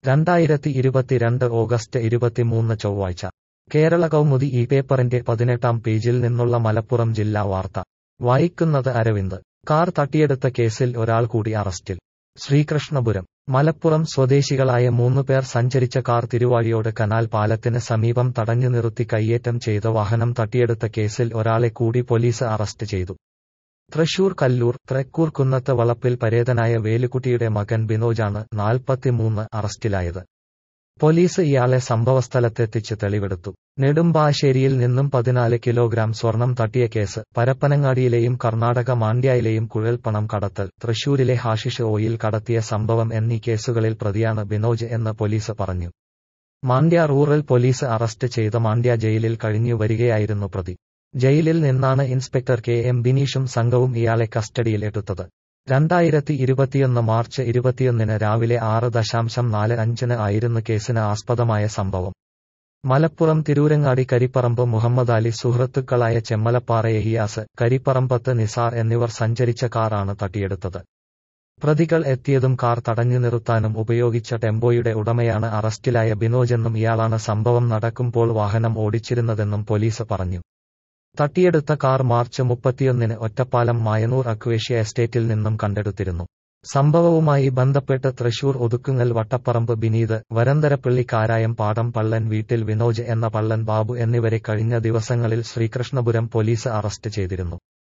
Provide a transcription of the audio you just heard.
രണ്ടായിരത്തി ഇരുപത്തിരണ്ട് ഓഗസ്റ്റ് ഇരുപത്തിമൂന്ന് ചൊവ്വാഴ്ച കേരള കൗമുദി ഈ പേപ്പറിന്റെ പതിനെട്ടാം പേജിൽ നിന്നുള്ള മലപ്പുറം ജില്ലാ വാർത്ത വായിക്കുന്നത് അരവിന്ദ് കാർ തട്ടിയെടുത്ത കേസിൽ ഒരാൾ കൂടി അറസ്റ്റിൽ ശ്രീകൃഷ്ണപുരം മലപ്പുറം സ്വദേശികളായ മൂന്ന് പേർ സഞ്ചരിച്ച കാർ തിരുവാഴിയോട് കനാൽ പാലത്തിന് സമീപം തടഞ്ഞു നിർത്തി കയ്യേറ്റം ചെയ്ത വാഹനം തട്ടിയെടുത്ത കേസിൽ ഒരാളെ കൂടി പോലീസ് അറസ്റ്റ് ചെയ്തു തൃശൂർ കല്ലൂർ തൃക്കൂർ കുന്നത്ത് വളപ്പിൽ പരേതനായ വേലുക്കുട്ടിയുടെ മകൻ ബിനോജാണ് നാൽപ്പത്തിമൂന്ന് അറസ്റ്റിലായത് പോലീസ് ഇയാളെ സംഭവസ്ഥലത്തെത്തിച്ച് തെളിവെടുത്തു നെടുമ്പാശ്ശേരിയിൽ നിന്നും പതിനാല് കിലോഗ്രാം സ്വർണം തട്ടിയ കേസ് പരപ്പനങ്ങാടിയിലെയും കർണാടക മാണ്ഡ്യയിലെയും കുഴൽപ്പണം കടത്തൽ തൃശൂരിലെ ഹാഷിഷ് ഓയിൽ കടത്തിയ സംഭവം എന്നീ കേസുകളിൽ പ്രതിയാണ് ബിനോജ് എന്ന് പോലീസ് പറഞ്ഞു മാണ്ഡ്യ റൂറൽ പോലീസ് അറസ്റ്റ് ചെയ്ത മാണ്ഡ്യ ജയിലിൽ കഴിഞ്ഞു വരികയായിരുന്നു പ്രതി ജയിലിൽ നിന്നാണ് ഇൻസ്പെക്ടർ കെ എം ബിനീഷും സംഘവും ഇയാളെ കസ്റ്റഡിയിൽ എടുത്തത് രണ്ടായിരത്തി ഇരുപത്തിയൊന്ന് മാർച്ച് ഇരുപത്തിയൊന്നിന് രാവിലെ ആറ് ദശാംശം നാല് അഞ്ചിന് ആയിരുന്നു കേസിന് ആസ്പദമായ സംഭവം മലപ്പുറം തിരൂരങ്ങാടി കരിപ്പറമ്പ് മുഹമ്മദ് അലി സുഹൃത്തുക്കളായ ചെമ്മലപ്പാറ എഹിയാസ് കരിപ്പറമ്പത്ത് നിസാർ എന്നിവർ സഞ്ചരിച്ച കാറാണ് തട്ടിയെടുത്തത് പ്രതികൾ എത്തിയതും കാർ തടഞ്ഞു നിർത്താനും ഉപയോഗിച്ച ടെമ്പോയുടെ ഉടമയാണ് അറസ്റ്റിലായ ബിനോജെന്നും ഇയാളാണ് സംഭവം നടക്കുമ്പോൾ വാഹനം ഓടിച്ചിരുന്നതെന്നും പോലീസ് പറഞ്ഞു തട്ടിയെടുത്ത കാർ മാർച്ച് മുപ്പത്തിയൊന്നിന് ഒറ്റപ്പാലം മായനൂർ അക്വേഷ്യ എസ്റ്റേറ്റിൽ നിന്നും കണ്ടെടുത്തിരുന്നു സംഭവവുമായി ബന്ധപ്പെട്ട് തൃശൂർ ഒതുക്കുങ്ങൽ വട്ടപ്പറമ്പ് ബിനീത് വരന്തരപ്പള്ളി കാരായം പാടം പള്ളൻ വീട്ടിൽ വിനോജ് എന്ന പള്ളൻ ബാബു എന്നിവരെ കഴിഞ്ഞ ദിവസങ്ങളിൽ ശ്രീകൃഷ്ണപുരം പോലീസ് അറസ്റ്റ് ചെയ്തിരുന്നു